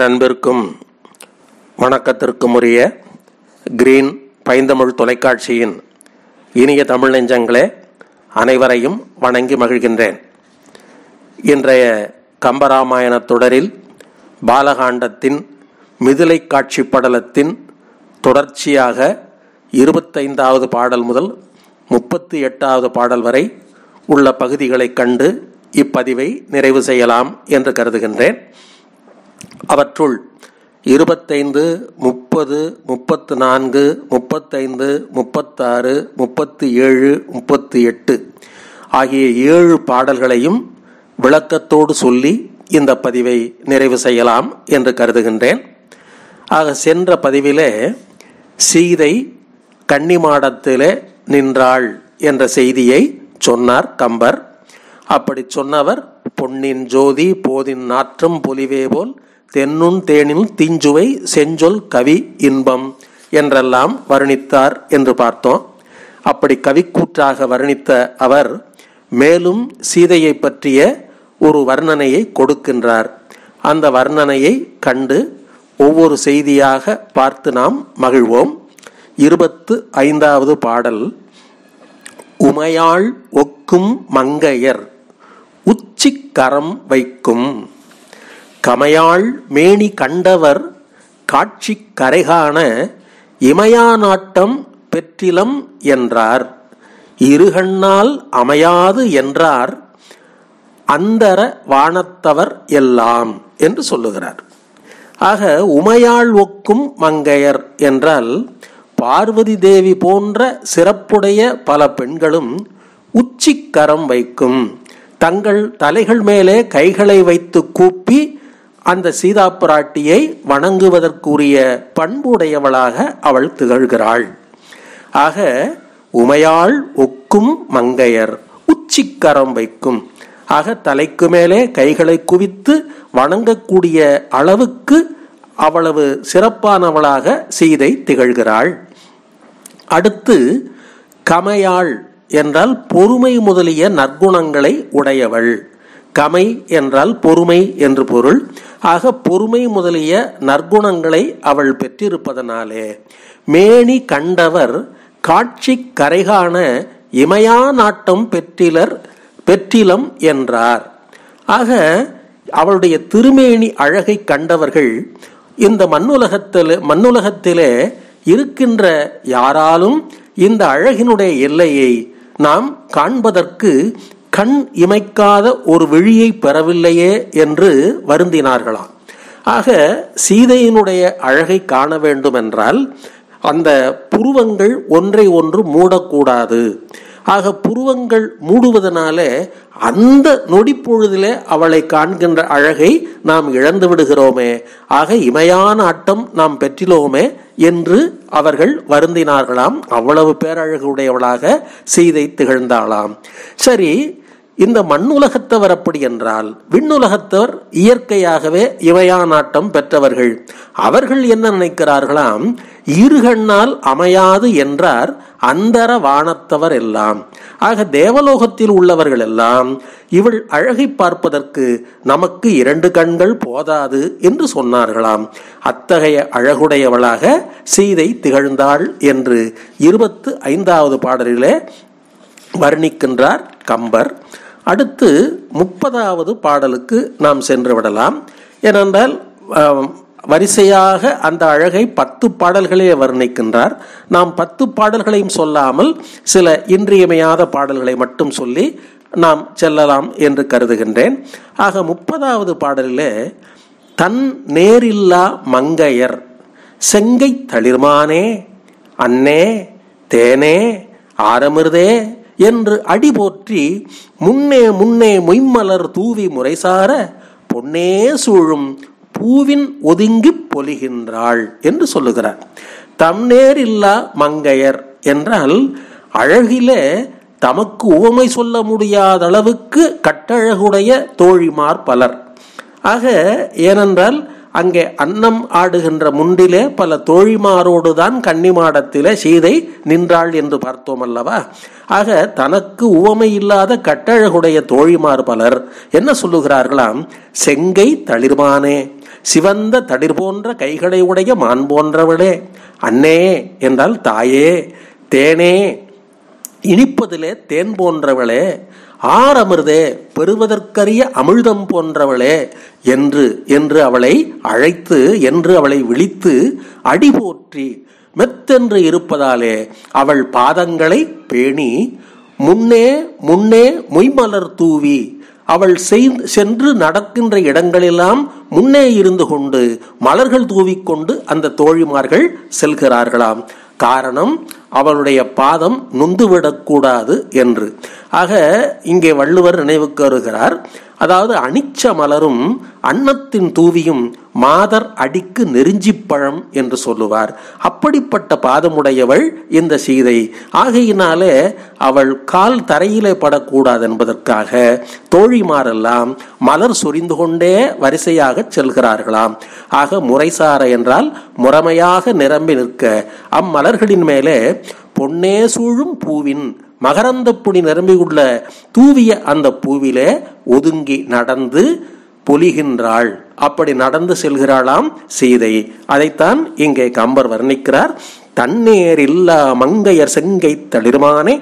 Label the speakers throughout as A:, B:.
A: பேரன்பிற்கும் வணக்கத்திற்கும் உரிய கிரீன் பைந்தமிழ் தொலைக்காட்சியின் இனிய தமிழ் நெஞ்சங்களே அனைவரையும் வணங்கி மகிழ்கின்றேன் இன்றைய கம்பராமாயண தொடரில் பாலகாண்டத்தின் மிதிலை காட்சி படலத்தின் தொடர்ச்சியாக இருபத்தைந்தாவது பாடல் முதல் முப்பத்தி எட்டாவது பாடல் வரை உள்ள பகுதிகளைக் கண்டு இப்பதிவை நிறைவு செய்யலாம் என்று கருதுகின்றேன் அவற்றுள் இருபத்தைந்து முப்பது முப்பத்து நான்கு முப்பத்தைந்து முப்பத்தாறு முப்பத்தி ஏழு முப்பத்தி எட்டு ஆகிய ஏழு பாடல்களையும் விளக்கத்தோடு சொல்லி இந்த பதிவை நிறைவு செய்யலாம் என்று கருதுகின்றேன் ஆக சென்ற பதிவிலே சீதை கன்னிமாடத்திலே நின்றாள் என்ற செய்தியை சொன்னார் கம்பர் அப்படி சொன்னவர் பொன்னின் ஜோதி போதின் நாற்றம் பொலிவே போல் தென்னுன் தேனில் தீஞ்சுவை செஞ்சொல் கவி இன்பம் என்றெல்லாம் வர்ணித்தார் என்று பார்த்தோம் அப்படி கவிக்கூற்றாக வர்ணித்த அவர் மேலும் சீதையை பற்றிய ஒரு வர்ணனையை கொடுக்கின்றார் அந்த வர்ணனையை கண்டு ஒவ்வொரு செய்தியாக பார்த்து நாம் மகிழ்வோம் இருபத்து ஐந்தாவது பாடல் உமையாள் ஒக்கும் மங்கையர் உச்சிக்கரம் வைக்கும் கமையாள் மேனி கண்டவர் காட்சி கரைகாண இமயாநாட்டம் பெற்றிலம் என்றார் இருகண்ணால் அமையாது என்றார் அந்தர வானத்தவர் எல்லாம் என்று சொல்லுகிறார் ஆக உமையாள் ஒக்கும் மங்கையர் என்றால் பார்வதி தேவி போன்ற சிறப்புடைய பல பெண்களும் உச்சிக்கரம் வைக்கும் தங்கள் தலைகள் மேலே கைகளை வைத்து கூப்பி அந்த சீதா பிராட்டியை வணங்குவதற்குரிய பண்புடையவளாக அவள் திகழ்கிறாள் ஆக உமையாள் ஒக்கும் மங்கையர் உச்சிக்கரம் வைக்கும் ஆக தலைக்கு மேலே கைகளை குவித்து வணங்கக்கூடிய அளவுக்கு அவ்வளவு சிறப்பானவளாக சீதை திகழ்கிறாள் அடுத்து கமையாள் என்றால் பொறுமை முதலிய நற்குணங்களை உடையவள் கமை என்றால் பொறுமை என்று பொருள் ஆக பொறுமை முதலிய நற்குணங்களை அவள் பெற்றிருப்பதனாலே மேனி கண்டவர் காட்சி கரைகாண இமயா நாட்டம் பெற்றிலர் பெற்றிலம் என்றார் ஆக அவளுடைய திருமேனி அழகை கண்டவர்கள் இந்த மண்ணுலகத்தில் மண்ணுலகத்திலே இருக்கின்ற யாராலும் இந்த அழகினுடைய எல்லையை நாம் காண்பதற்கு கண் இமைக்காத ஒரு விழியை பெறவில்லையே என்று வருந்தினார்களாம் ஆக சீதையினுடைய அழகை காண வேண்டும் என்றால் அந்த புருவங்கள் ஒன்றை ஒன்று மூடக்கூடாது ஆக புருவங்கள் மூடுவதனாலே அந்த நொடிப்பொழுதிலே அவளை காண்கின்ற அழகை நாம் இழந்து விடுகிறோமே ஆக இமையான ஆட்டம் நாம் பெற்றிலோமே என்று அவர்கள் வருந்தினார்களாம் அவ்வளவு பேரழகுடையவளாக சீதை திகழ்ந்தாளாம் சரி இந்த மண்ணுலகத்தவர் அப்படி என்றால் விண்ணுலகத்தவர் இயற்கையாகவே இவையானாட்டம் பெற்றவர்கள் அவர்கள் என்ன நினைக்கிறார்களாம் இருகண்ணால் அமையாது என்றார் அந்தர வானத்தவர் எல்லாம் ஆக தேவலோகத்தில் உள்ளவர்கள் எல்லாம் இவள் அழகை பார்ப்பதற்கு நமக்கு இரண்டு கண்கள் போதாது என்று சொன்னார்களாம் அத்தகைய அழகுடையவளாக சீதை திகழ்ந்தாள் என்று இருபத்து ஐந்தாவது பாடலிலே வர்ணிக்கின்றார் கம்பர் அடுத்து முப்பதாவது பாடலுக்கு நாம் சென்று விடலாம் ஏனென்றால் வரிசையாக அந்த அழகை பத்து பாடல்களே வர்ணிக்கின்றார் நாம் பத்து பாடல்களையும் சொல்லாமல் சில இன்றியமையாத பாடல்களை மட்டும் சொல்லி நாம் செல்லலாம் என்று கருதுகின்றேன் ஆக முப்பதாவது பாடலிலே தன் நேரில்லா மங்கையர் செங்கை தளிர்மானே அன்னே தேனே ஆரமிர்தே என்று அடி போற்றி முன்னே முன்னே மொய்மலர் தூவி முறைசார பொன்னே சூழும் பூவின் ஒதுங்கி பொலிகின்றாள் என்று சொல்லுகிறார் தம்நேர் இல்லா மங்கையர் என்றால் அழகிலே தமக்கு உவமை சொல்ல முடியாத அளவுக்கு கட்டழகுடைய தோழிமார் பலர் ஆக ஏனென்றால் அங்கே அன்னம் ஆடுகின்ற முண்டிலே பல தோழிமாரோடு தான் கன்னிமாடத்திலே சீதை நின்றாள் என்று பார்த்தோம் அல்லவா ஆக தனக்கு உவமை இல்லாத கட்டழகுடைய தோழிமார் பலர் என்ன சொல்லுகிறார்களாம் செங்கை தளிர்மானே சிவந்த தடிர் போன்ற கைகளை உடைய மான் போன்றவளே அன்னே என்றால் தாயே தேனே இனிப்பதிலே தேன் போன்றவளே ஆரமிர்தே பெறுவதற்கரிய அமிழ்தம் போன்றவளே என்று என்று அவளை அழைத்து என்று அவளை விழித்து அடி போற்றி மெத்தென்று இருப்பதாலே அவள் பாதங்களை பேணி முன்னே முன்னே மொய்மலர் தூவி அவள் சென்று நடக்கின்ற இடங்களெல்லாம் முன்னே இருந்து கொண்டு மலர்கள் தூவிக்கொண்டு அந்த தோழிமார்கள் செல்கிறார்களாம் காரணம் அவளுடைய பாதம் நொந்துவிடக்கூடாது என்று ஆக இங்கே வள்ளுவர் நினைவுக்கு வருகிறார் அதாவது அனிச்ச மலரும் அன்னத்தின் தூவியும் மாதர் அடிக்கு நெருஞ்சிப்பழம் என்று சொல்லுவார் அப்படிப்பட்ட பாதமுடையவள் இந்த சீதை ஆகையினாலே அவள் கால் தரையிலே படக்கூடாது என்பதற்காக தோழிமாரெல்லாம் மலர் சொரிந்து கொண்டே வரிசையாக செல்கிறார்களாம் ஆக முறைசார என்றால் முறைமையாக நிரம்பி நிற்க அம்மலர்களின் மேலே பொன்னே சூழும் பூவின் மகரந்த பொடி நிரம்பியுள்ள தூவிய அந்த பூவிலே ஒதுங்கி நடந்து பொலிகின்றாள் அப்படி நடந்து செல்கிறாளாம் சீதை அதைத்தான் இங்கே கம்பர் வர்ணிக்கிறார் தன்னேர் இல்லா மங்கையர் செங்கை தளிர்மானே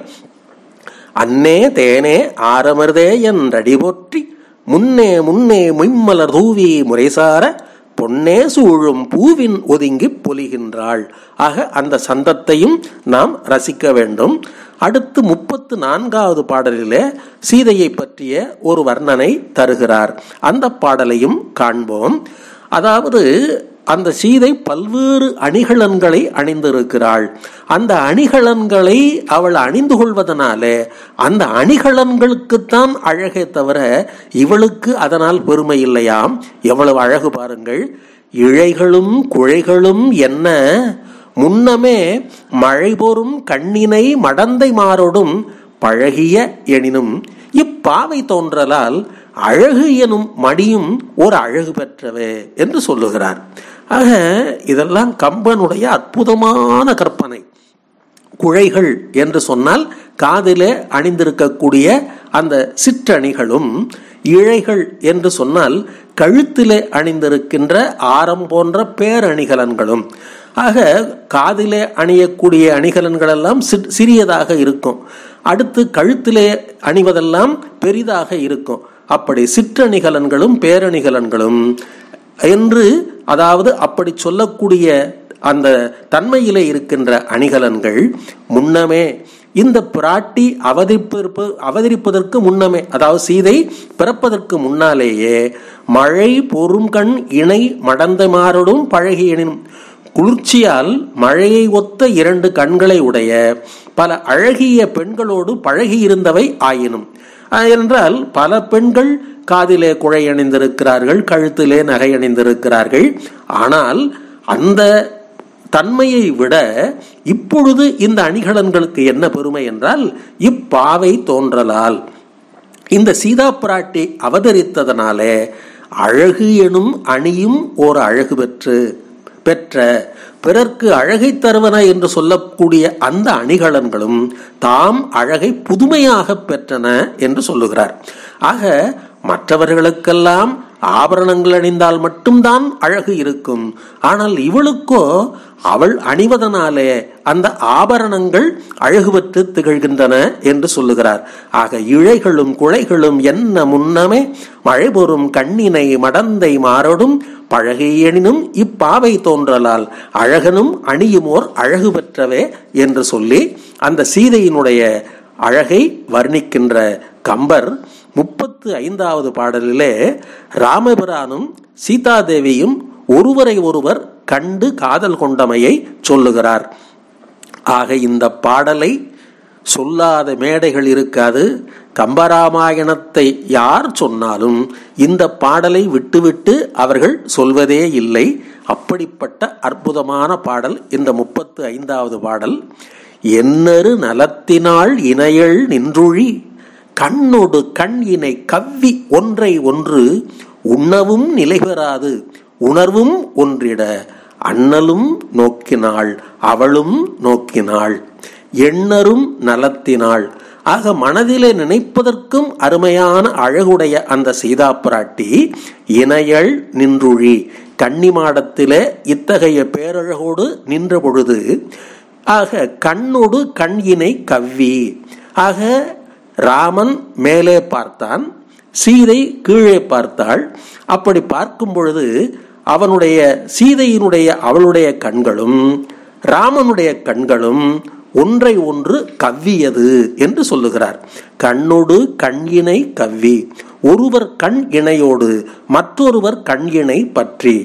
A: அன்னே தேனே ஆரமர்தே என்றடி போற்றி முன்னே முன்னே முய்மலர் தூவி முறைசார பொன்னே சூழும் பூவின் ஒதுங்கி பொலிகின்றாள் ஆக அந்த சந்தத்தையும் நாம் ரசிக்க வேண்டும் அடுத்து முப்பத்து நான்காவது பாடலிலே சீதையை பற்றிய ஒரு வர்ணனை தருகிறார் அந்த பாடலையும் காண்போம் அதாவது அந்த சீதை பல்வேறு அணிகலன்களை அணிந்திருக்கிறாள் அந்த அணிகலன்களை அவள் அணிந்து கொள்வதனாலே அந்த அணிகலன்களுக்குத்தான் அழகே தவிர இவளுக்கு அதனால் பெருமை இல்லையாம் எவ்வளவு அழகு பாருங்கள் இழைகளும் குழைகளும் என்ன முன்னமே மழை பொறும் கண்ணினை மடந்தை மாறோடும் பழகிய எனினும் இப்பாவை தோன்றலால் அழகு எனும் மடியும் ஒரு அழகு பெற்றவே என்று சொல்லுகிறார் ஆக இதெல்லாம் கம்பனுடைய அற்புதமான கற்பனை குழைகள் என்று சொன்னால் காதிலே அணிந்திருக்கக்கூடிய அந்த சிற்றணிகளும் இழைகள் என்று சொன்னால் கழுத்திலே அணிந்திருக்கின்ற ஆரம் போன்ற பேரணிகலன்களும் ஆக காதிலே அணியக்கூடிய அணிகலன்கள் எல்லாம் சிறியதாக இருக்கும் அடுத்து கழுத்திலே அணிவதெல்லாம் பெரிதாக இருக்கும் அப்படி சிற்றணிகலன்களும் பேரணிகலன்களும் என்று அதாவது அப்படி சொல்லக்கூடிய அந்த தன்மையிலே இருக்கின்ற அணிகலன்கள் முன்னமே இந்த பிராட்டி அவதரிப்பிருப்பு அவதரிப்பதற்கு முன்னமே அதாவது சீதை பிறப்பதற்கு முன்னாலேயே மழை பொறும் கண் இணை மடந்தமாரோடும் பழகியனும் குளிர்ச்சியால் மழையை ஒத்த இரண்டு கண்களை உடைய பல அழகிய பெண்களோடு பழகியிருந்தவை ஆயினும் என்றால் பல பெண்கள் காதிலே குழை அணிந்திருக்கிறார்கள் கழுத்திலே நகை அணிந்திருக்கிறார்கள் ஆனால் அந்த தன்மையை விட இப்பொழுது இந்த அணிகலன்களுக்கு என்ன பெருமை என்றால் இப்பாவை தோன்றலால் இந்த சீதா பிராட்டி அவதரித்ததனாலே அழகு எனும் அணியும் ஓர் அழகு பெற்று பெற்ற பிறர்க்கு அழகை தருவன என்று சொல்லக்கூடிய அந்த அணிகலன்களும் தாம் அழகை புதுமையாக பெற்றன என்று சொல்லுகிறார் ஆக மற்றவர்களுக்கெல்லாம் ஆபரணங்கள் அணிந்தால் மட்டும்தான் அழகு இருக்கும் ஆனால் இவளுக்கோ அவள் அணிவதனாலே அந்த ஆபரணங்கள் அழகு பெற்று திகழ்கின்றன என்று சொல்லுகிறார் ஆக இழைகளும் குழைகளும் என்ன முன்னமே மழை பொறும் கண்ணினை மடந்தை மாறடும் பழகையெனினும் இப்பாவை தோன்றலால் அழகனும் அணியுமோர் அழகு பெற்றவே என்று சொல்லி அந்த சீதையினுடைய அழகை வர்ணிக்கின்ற கம்பர் முப்பத்து ஐந்தாவது பாடலிலே ராமபிரானும் சீதாதேவியும் ஒருவரை ஒருவர் கண்டு காதல் கொண்டமையை சொல்லுகிறார் ஆக இந்த பாடலை சொல்லாத மேடைகள் இருக்காது கம்பராமாயணத்தை யார் சொன்னாலும் இந்த பாடலை விட்டுவிட்டு அவர்கள் சொல்வதே இல்லை அப்படிப்பட்ட அற்புதமான பாடல் இந்த முப்பத்து ஐந்தாவது பாடல் என்னரு நலத்தினாள் இணையள் நின்றுழி கண்ணொடு கண் இணை கவ்வி ஒன்றை ஒன்று உண்ணவும் நிலை பெறாது உணர்வும் ஒன்றிட அண்ணலும் நோக்கினாள் அவளும் நோக்கினாள் எண்ணரும் நலத்தினாள் ஆக மனதிலே நினைப்பதற்கும் அருமையான அழகுடைய அந்த சீதா பிராட்டி இணையள் நின்றுழி கன்னிமாடத்திலே இத்தகைய பேரழகோடு நின்ற பொழுது ஆக கண்ணோடு கண் இணை கவ்வி ஆக ராமன் மேலே பார்த்தான் சீதை கீழே பார்த்தாள் அப்படி பார்க்கும் பொழுது அவனுடைய சீதையினுடைய அவளுடைய கண்களும் ராமனுடைய கண்களும் ஒன்றை ஒன்று கவ்வியது என்று சொல்லுகிறார் கண்ணோடு கண் இணை கவ்வி ஒருவர் கண் இணையோடு மற்றொருவர் கண் இணை பற்றி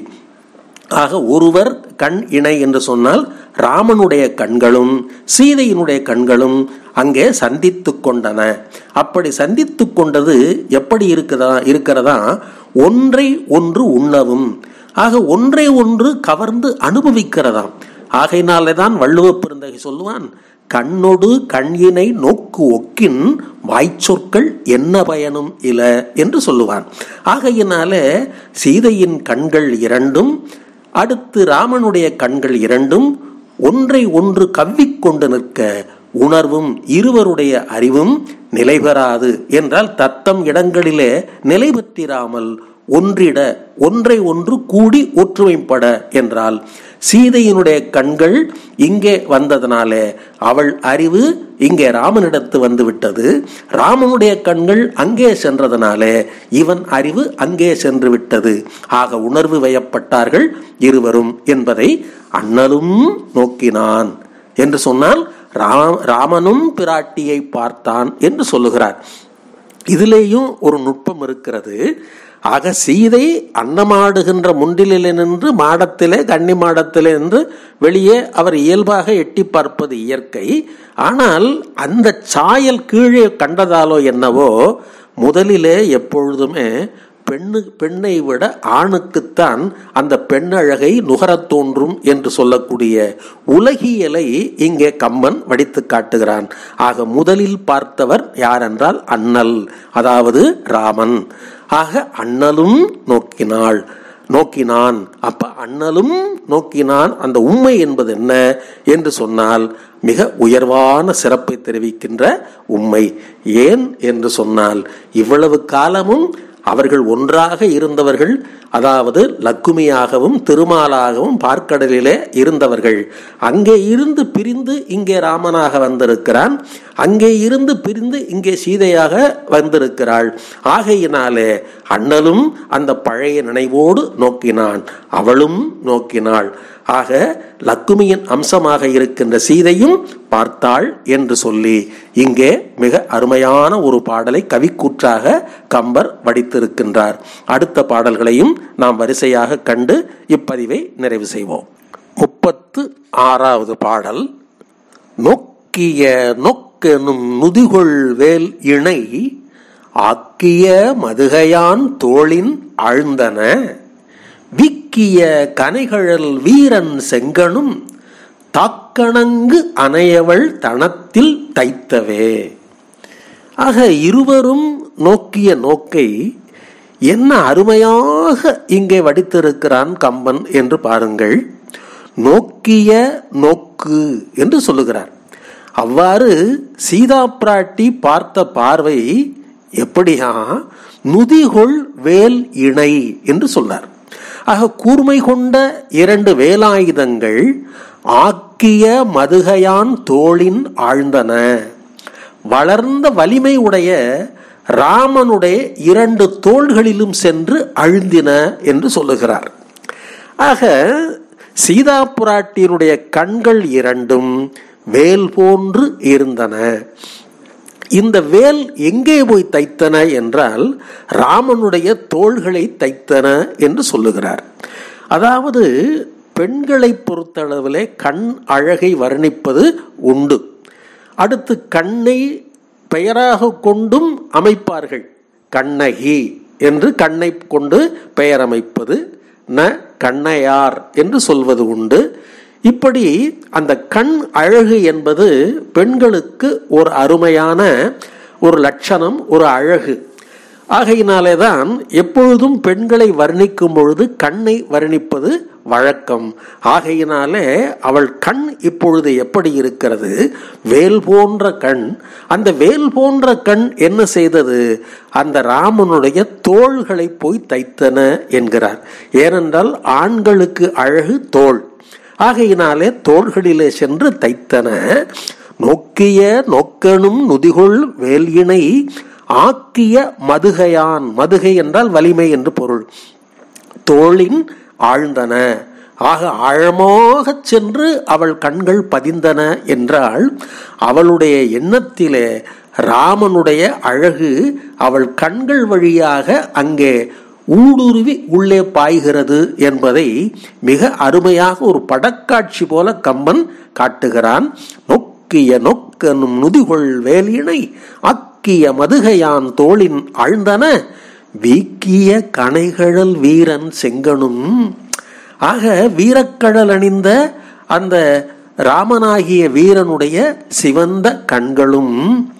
A: ஆக ஒருவர் கண் இணை என்று சொன்னால் ராமனுடைய கண்களும் சீதையினுடைய கண்களும் அங்கே சந்தித்து கொண்டன அப்படி சந்தித்து கொண்டது எப்படி இருக்குதா இருக்கிறதா ஒன்றை ஒன்று உண்ணவும் ஆக ஒன்றை ஒன்று கவர்ந்து அனுபவிக்கிறதாம் ஆகையினாலே தான் வள்ளுவ பெருந்தகை சொல்லுவான் கண்ணொடு கண்யினை நோக்கு ஒக்கின் வாய்ச்சொற்கள் என்ன பயனும் இல என்று சொல்லுவான் ஆகையினால சீதையின் கண்கள் இரண்டும் அடுத்து ராமனுடைய கண்கள் இரண்டும் ஒன்றை ஒன்று கவ்விக்கொண்டு நிற்க உணர்வும் இருவருடைய அறிவும் நிலை பெறாது என்றால் தத்தம் இடங்களிலே நிலை பெற்றிராமல் ஒன்றிட ஒன்றை ஒன்று கூடி ஒற்றுமைப்பட என்றால் சீதையினுடைய கண்கள் இங்கே வந்ததனாலே அவள் அறிவு இங்கே ராமனிடத்து வந்து விட்டது ராமனுடைய கண்கள் அங்கே சென்றதனாலே இவன் அறிவு அங்கே சென்று விட்டது ஆக உணர்வு வயப்பட்டார்கள் இருவரும் என்பதை அண்ணலும் நோக்கினான் என்று சொன்னால் ராமனும் பிராட்டியை பார்த்தான் என்று சொல்லுகிறார் இதிலேயும் ஒரு நுட்பம் இருக்கிறது ஆக சீதை அன்னமாடுகின்ற முண்டிலே நின்று மாடத்திலே கன்னி மாடத்திலே நின்று வெளியே அவர் இயல்பாக எட்டி பார்ப்பது இயற்கை ஆனால் அந்த சாயல் கீழே கண்டதாலோ என்னவோ முதலிலே எப்பொழுதுமே பெண்ணு பெண்ணை விட ஆணுக்குத்தான் அந்த பெண்ணழகை நுகரத் தோன்றும் என்று சொல்லக்கூடிய உலகியலை இங்கே கம்மன் வடித்து காட்டுகிறான் ஆக முதலில் பார்த்தவர் யாரென்றால் அண்ணல் அதாவது ராமன் ஆக அண்ணலும் நோக்கினாள் நோக்கினான் அப்ப அண்ணலும் நோக்கினான் அந்த உண்மை என்பது என்ன என்று சொன்னால் மிக உயர்வான சிறப்பை தெரிவிக்கின்ற உண்மை ஏன் என்று சொன்னால் இவ்வளவு காலமும் அவர்கள் ஒன்றாக இருந்தவர்கள் அதாவது லக்குமியாகவும் திருமாலாகவும் பார்க்கடலிலே இருந்தவர்கள் அங்கே இருந்து பிரிந்து இங்கே ராமனாக வந்திருக்கிறான் அங்கே இருந்து பிரிந்து இங்கே சீதையாக வந்திருக்கிறாள் ஆகையினாலே அண்ணலும் அந்த பழைய நினைவோடு நோக்கினான் அவளும் நோக்கினாள் ஆக லக்குமியின் அம்சமாக இருக்கின்ற சீதையும் பார்த்தாள் என்று சொல்லி இங்கே மிக அருமையான ஒரு பாடலை கவிக்கூற்றாக கம்பர் வடித்திருக்கின்றார் அடுத்த பாடல்களையும் நாம் வரிசையாக கண்டு இப்பதிவை நிறைவு செய்வோம் முப்பத்து ஆறாவது பாடல் நோக்கிய நொக்கெனும் நுதிகொள் வேல் இணை ஆக்கிய மதுகையான் தோளின் ஆழ்ந்தன விக்கிய கனைகழல் வீரன் செங்கனும் தாக்கணங்கு அணையவள் தனத்தில் தைத்தவே ஆக இருவரும் நோக்கிய நோக்கை என்ன அருமையாக இங்கே வடித்திருக்கிறான் கம்பன் என்று பாருங்கள் நோக்கிய நோக்கு என்று சொல்லுகிறார் அவ்வாறு சீதா பிராட்டி பார்த்த பார்வை எப்படியா நுதிகொள் வேல் இணை என்று சொன்னார் ஆக கூர்மை கொண்ட இரண்டு வேலாயுதங்கள் ஆக்கிய மதுகையான் தோளின் ஆழ்ந்தன வளர்ந்த வலிமை உடைய ராமனுடைய இரண்டு தோள்களிலும் சென்று அழுந்தின என்று சொல்லுகிறார் ஆக சீதா புராட்டியினுடைய கண்கள் இரண்டும் வேல் போன்று இருந்தன இந்த வேல் எங்கே போய் தைத்தன என்றால் ராமனுடைய தோள்களை தைத்தன என்று சொல்லுகிறார் அதாவது பெண்களை பொறுத்தளவிலே கண் அழகை வர்ணிப்பது உண்டு அடுத்து கண்ணை பெயராக கொண்டும் அமைப்பார்கள் கண்ணகி என்று கண்ணை கொண்டு பெயர் அமைப்பது ந கண்ணையார் என்று சொல்வது உண்டு இப்படி அந்த கண் அழகு என்பது பெண்களுக்கு ஒரு அருமையான ஒரு லட்சணம் ஒரு அழகு ஆகையினாலே தான் எப்பொழுதும் பெண்களை வர்ணிக்கும் பொழுது கண்ணை வர்ணிப்பது வழக்கம் ஆகையினாலே அவள் கண் இப்பொழுது எப்படி இருக்கிறது வேல் போன்ற கண் அந்த வேல் போன்ற கண் என்ன செய்தது அந்த ராமனுடைய தோள்களை போய் தைத்தன என்கிறார் ஏனென்றால் ஆண்களுக்கு அழகு தோள் ஆகையினாலே தோள்களிலே சென்று தைத்தன நோக்கிய நோக்கனும் நுதிகொள் வேலியினை ஆக்கிய மதுகையான் மதுகை என்றால் வலிமை என்று பொருள் தோளின் ஆழ்ந்தன ஆக ஆழமாக சென்று அவள் கண்கள் பதிந்தன என்றால் அவளுடைய எண்ணத்திலே ராமனுடைய அழகு அவள் கண்கள் வழியாக அங்கே ஊடுருவி உள்ளே பாய்கிறது என்பதை மிக அருமையாக ஒரு படக்காட்சி போல கம்பன் காட்டுகிறான் நொக்கிய நொக்கனும் நுதிகொள் வேலியினை அக்கிய மதுகையான் தோளின் ஆழ்ந்தன வீக்கிய கனைகழல் வீரன் செங்கனும் ஆக வீரக்கடல் அணிந்த அந்த ராமனாகிய வீரனுடைய சிவந்த கண்களும்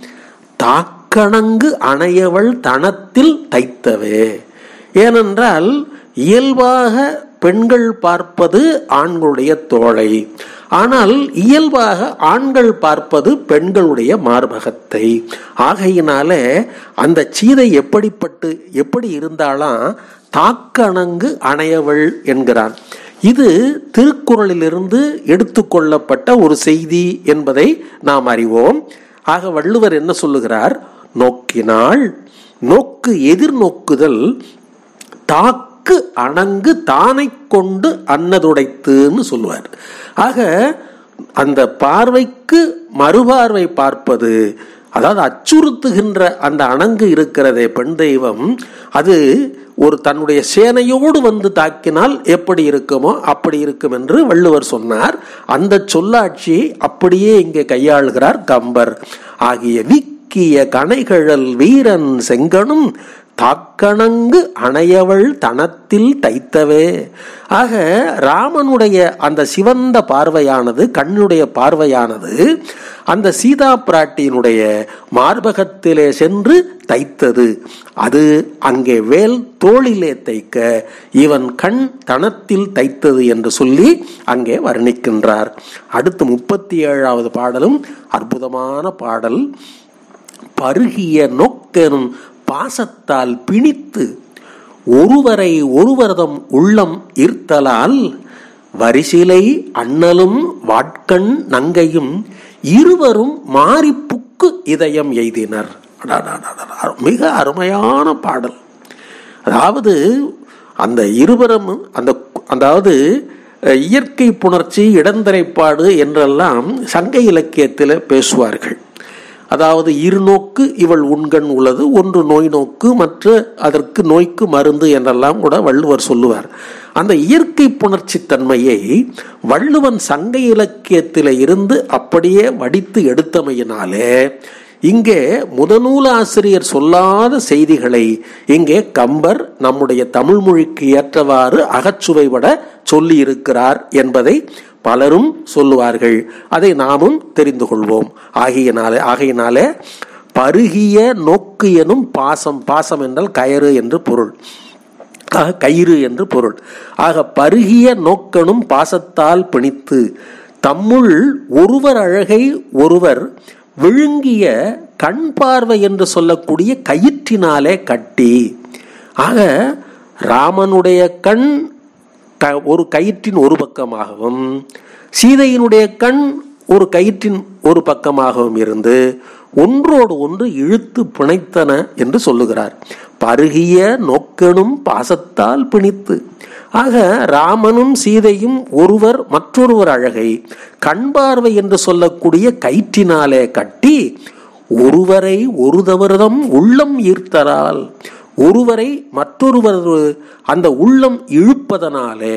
A: தாக்கணங்கு அணையவள் தனத்தில் தைத்தவே ஏனென்றால் இயல்பாக பெண்கள் பார்ப்பது ஆண்களுடைய தோளை ஆனால் இயல்பாக ஆண்கள் பார்ப்பது பெண்களுடைய மார்பகத்தை ஆகையினாலே அந்த சீதை எப்படிப்பட்டு எப்படி இருந்தாலாம் தாக்கணங்கு அணையவள் என்கிறான் இது திருக்குறளிலிருந்து எடுத்துக்கொள்ளப்பட்ட ஒரு செய்தி என்பதை நாம் அறிவோம் ஆக வள்ளுவர் என்ன சொல்லுகிறார் நோக்கினாள் நோக்கு எதிர்நோக்குதல் தாக்கு அணங்கு தானை கொண்டு அன்னதுடைத்துன்னு சொல்லுவார் ஆக அந்த பார்வைக்கு மறுபார்வை பார்ப்பது அதாவது அச்சுறுத்துகின்ற அந்த அணங்கு இருக்கிறதே பெண் தெய்வம் அது ஒரு தன்னுடைய சேனையோடு வந்து தாக்கினால் எப்படி இருக்குமோ அப்படி இருக்கும் என்று வள்ளுவர் சொன்னார் அந்த சொல்லாட்சியை அப்படியே இங்கே கையாளுகிறார் கம்பர் ஆகிய விக்கிய கனைகழல் வீரன் செங்கனும் தாக்கணங்கு அணையவள் தனத்தில் தைத்தவே ஆக ராமனுடைய அந்த சிவந்த பார்வையானது கண்ணுடைய பார்வையானது அந்த சீதா பிராட்டியினுடைய மார்பகத்திலே சென்று தைத்தது அது அங்கே வேல் தோளிலே தைக்க இவன் கண் தனத்தில் தைத்தது என்று சொல்லி அங்கே வர்ணிக்கின்றார் அடுத்து முப்பத்தி ஏழாவது பாடலும் அற்புதமான பாடல் பருகிய நோக்கெனும் பாசத்தால் பிணித்து ஒருவரை ஒருவரதம் உள்ளம் ஈர்த்தலால் வரிசிலை அண்ணலும் வாட்கண் நங்கையும் இருவரும் மாறிப்புக்கு இதயம் எய்தினர் மிக அருமையான பாடல் அதாவது அந்த இருவரும் அந்த அதாவது இயற்கை புணர்ச்சி இடந்தரைப்பாடு என்றெல்லாம் சங்க இலக்கியத்தில் பேசுவார்கள் அதாவது இருநோக்கு இவள் உண்கண் உள்ளது ஒன்று நோய் நோக்கு மற்ற அதற்கு நோய்க்கு மருந்து என்றெல்லாம் கூட வள்ளுவர் சொல்லுவார் அந்த இயற்கை புணர்ச்சி தன்மையை வள்ளுவன் சங்க இலக்கியத்தில இருந்து அப்படியே வடித்து எடுத்தமையினாலே இங்கே முதநூல் ஆசிரியர் சொல்லாத செய்திகளை இங்கே கம்பர் நம்முடைய தமிழ் மொழிக்கு ஏற்றவாறு அகச்சுவைபட சொல்லி இருக்கிறார் என்பதை பலரும் சொல்லுவார்கள் அதை நாமும் தெரிந்து கொள்வோம் ஆகியனாலே ஆகையினாலே பருகிய நோக்கு எனும் பாசம் பாசம் என்றால் கயறு என்று பொருள் ஆக கயிறு என்று பொருள் ஆக பருகிய நோக்கனும் பாசத்தால் பிணித்து தம்முள் ஒருவர் அழகை ஒருவர் விழுங்கிய கண் பார்வை என்று சொல்லக்கூடிய கயிற்றினாலே கட்டி ஆக ராமனுடைய கண் ஒரு கயிற்றின் ஒரு பக்கமாகவும் சீதையினுடைய கண் ஒரு கயிற்றின் ஒரு பக்கமாகவும் இருந்து ஒன்றோடு ஒன்று இழுத்து பிணைத்தன என்று சொல்லுகிறார் பருகிய நோக்கனும் பாசத்தால் பிணித்து ஆக ராமனும் சீதையும் ஒருவர் மற்றொருவர் அழகை கண் பார்வை என்று சொல்லக்கூடிய கயிற்றினாலே கட்டி ஒருவரை ஒரு தவறுதம் உள்ளம் ஈர்த்தரால் ஒருவரை மற்றொருவர் அந்த உள்ளம் இழுப்பதனாலே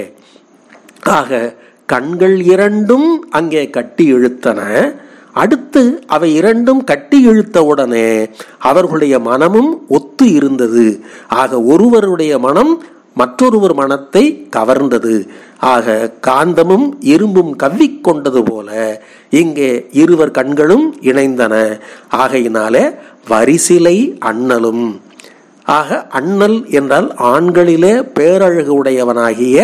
A: ஆக கண்கள் இரண்டும் அங்கே கட்டி இழுத்தன அடுத்து அவை இரண்டும் கட்டி இழுத்த உடனே அவர்களுடைய மனமும் ஒத்து இருந்தது ஆக ஒருவருடைய மனம் மற்றொருவர் மனத்தை கவர்ந்தது ஆக காந்தமும் இரும்பும் கவ்விக்கொண்டது போல இங்கே இருவர் கண்களும் இணைந்தன ஆகையினாலே வரிசிலை அண்ணலும் ஆக அண்ணல் என்றால் ஆண்களிலே பேரழகு உடையவனாகிய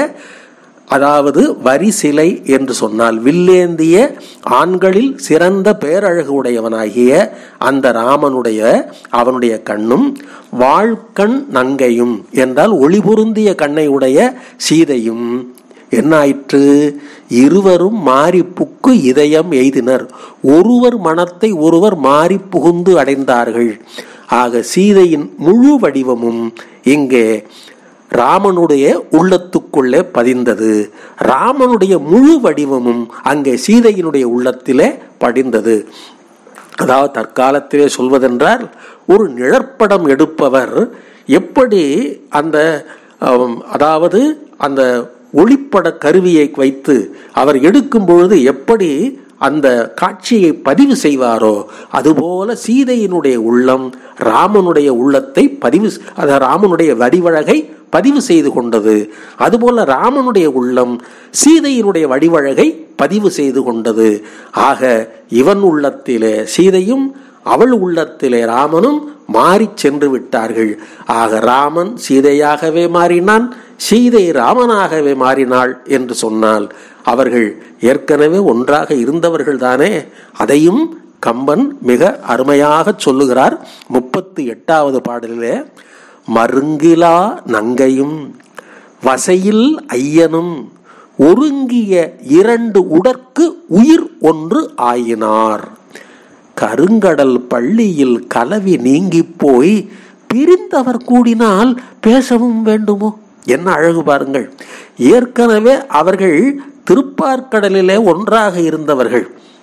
A: அதாவது வரி சிலை என்று சொன்னால் வில்லேந்திய ஆண்களில் சிறந்த பேரழகு உடையவனாகிய அந்த ராமனுடைய அவனுடைய கண்ணும் வாழ்கண் நங்கையும் என்றால் ஒளி பொருந்திய கண்ணை உடைய சீதையும் என்ன ஆயிற்று இருவரும் மாறி புக்கு இதயம் எய்தினர் ஒருவர் மனத்தை ஒருவர் மாறி புகுந்து அடைந்தார்கள் ஆக சீதையின் முழு வடிவமும் இங்கே ராமனுடைய உள்ளத்துக்குள்ளே பதிந்தது ராமனுடைய முழு வடிவமும் அங்கே சீதையினுடைய உள்ளத்திலே படிந்தது அதாவது தற்காலத்திலே சொல்வதென்றால் ஒரு நிழற்படம் எடுப்பவர் எப்படி அந்த அம், அதாவது அந்த ஒளிப்பட கருவியை வைத்து அவர் எடுக்கும் பொழுது எப்படி அந்த காட்சியை பதிவு செய்வாரோ அதுபோல சீதையினுடைய உள்ளம் ராமனுடைய உள்ளத்தை பதிவு அத ராமனுடைய வடிவழகை பதிவு செய்து கொண்டது அதுபோல ராமனுடைய உள்ளம் சீதையினுடைய வடிவழகை பதிவு செய்து கொண்டது ஆக இவன் உள்ளத்திலே சீதையும் அவள் உள்ளத்திலே ராமனும் மாறிச் சென்று விட்டார்கள் ஆக ராமன் சீதையாகவே மாறினான் சீதை ராமனாகவே மாறினாள் என்று சொன்னால் அவர்கள் ஏற்கனவே ஒன்றாக இருந்தவர்கள் தானே அதையும் கம்பன் மிக அருமையாக சொல்லுகிறார் முப்பத்தி எட்டாவது பாடலிலே மருங்கிலா நங்கையும் வசையில் ஐயனும் ஒருங்கிய இரண்டு உடற்கு உயிர் ஒன்று ஆயினார் கருங்கடல் பள்ளியில் கலவி நீங்கி போய் பிரிந்தவர் கூடினால் பேசவும் வேண்டுமோ என்ன அழகு பாருங்கள் ஏற்கனவே அவர்கள் திருப்பார்க்கடலிலே ஒன்றாக இருந்தவர்கள்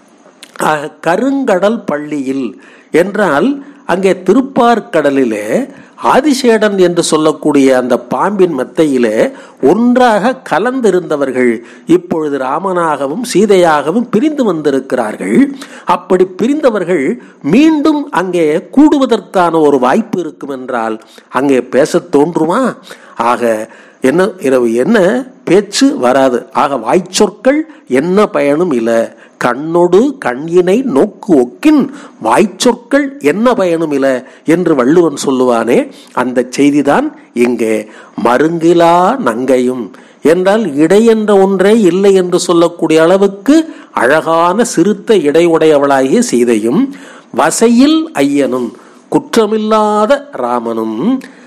A: ஆக கருங்கடல் பள்ளியில் என்றால் அங்கே திருப்பார்க்கடலிலே ஆதிசேடன் என்று சொல்லக்கூடிய அந்த பாம்பின் மெத்தையிலே ஒன்றாக கலந்திருந்தவர்கள் இப்பொழுது ராமனாகவும் சீதையாகவும் பிரிந்து வந்திருக்கிறார்கள் அப்படி பிரிந்தவர்கள் மீண்டும் அங்கே கூடுவதற்கான ஒரு வாய்ப்பு இருக்கும் என்றால் அங்கே பேசத் தோன்றுமா ஆக என்ன இரவு என்ன பேச்சு வராது ஆக வாய்ச்சொற்கள் என்ன பயனும் இல்லை கண்ணொடு கண்ணினை நோக்கு ஒக்கின் வாய்ச்சொற்கள் என்ன பயனும் இல்லை என்று வள்ளுவன் சொல்லுவானே அந்த செய்திதான் இங்கே மருங்கிலா நங்கையும் என்றால் இடை என்ற ஒன்றே இல்லை என்று சொல்லக்கூடிய அளவுக்கு அழகான சிறுத்த இடை உடையவளாகிய சீதையும் வசையில் ஐயனும் குற்றமில்லாத ராமனும்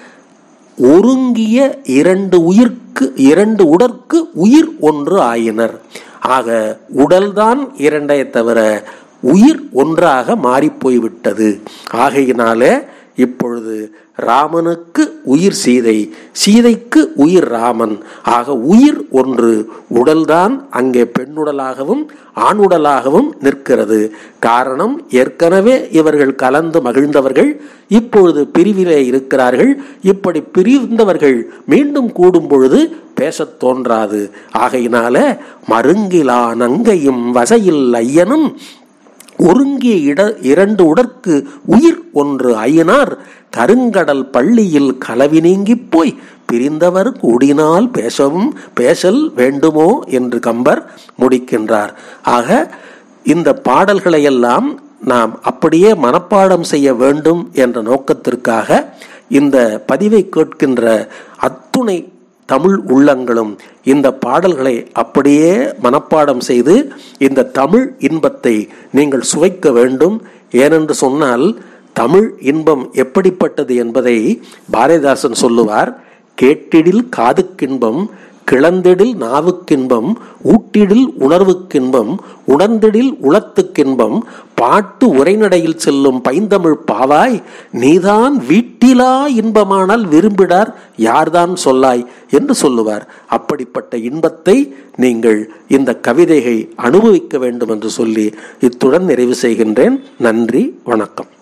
A: ஒருங்கிய இரண்டு உயிர்க்கு இரண்டு உடற்கு உயிர் ஒன்று ஆயினர் ஆக உடல்தான் இரண்டை தவிர உயிர் ஒன்றாக மாறிப்போய்விட்டது ஆகையினாலே இப்பொழுது ராமனுக்கு உயிர் சீதை சீதைக்கு உயிர் ராமன் ஆக உயிர் ஒன்று உடல்தான் அங்கே பெண்ணுடலாகவும் ஆணுடலாகவும் நிற்கிறது காரணம் ஏற்கனவே இவர்கள் கலந்து மகிழ்ந்தவர்கள் இப்பொழுது பிரிவிலே இருக்கிறார்கள் இப்படி பிரிந்தவர்கள் மீண்டும் கூடும் பொழுது பேசத் தோன்றாது ஆகையினால மருங்கிலா நங்கையும் வசையில் ஐயனும் ஒருங்கிய இட இரண்டு உடற்கு உயிர் ஒன்று ஐயனார் கருங்கடல் பள்ளியில் கலவி நீங்கிப் போய் பிரிந்தவர் கூடினால் பேசவும் பேசல் வேண்டுமோ என்று கம்பர் முடிக்கின்றார் ஆக இந்த பாடல்களை எல்லாம் நாம் அப்படியே மனப்பாடம் செய்ய வேண்டும் என்ற நோக்கத்திற்காக இந்த பதிவை கேட்கின்ற அத்துணை தமிழ் உள்ளங்களும் இந்த பாடல்களை அப்படியே மனப்பாடம் செய்து இந்த தமிழ் இன்பத்தை நீங்கள் சுவைக்க வேண்டும் ஏனென்று சொன்னால் தமிழ் இன்பம் எப்படிப்பட்டது என்பதை பாரதிதாசன் சொல்லுவார் கேட்டிடில் காதுக்கின்பம் கிளந்திடில் நாவுக்கின்பம் ஊட்டிடில் உணர்வுக்கின்பம் உணர்ந்திடில் உளத்துக்கின்பம் பாட்டு உரைநடையில் செல்லும் பைந்தமிழ் பாவாய் நீதான் வீட்டிலா இன்பமானால் விரும்பிடார் யார்தான் சொல்லாய் என்று சொல்லுவார் அப்படிப்பட்ட இன்பத்தை நீங்கள் இந்த கவிதையை அனுபவிக்க வேண்டும் என்று சொல்லி இத்துடன் நிறைவு செய்கின்றேன் நன்றி வணக்கம்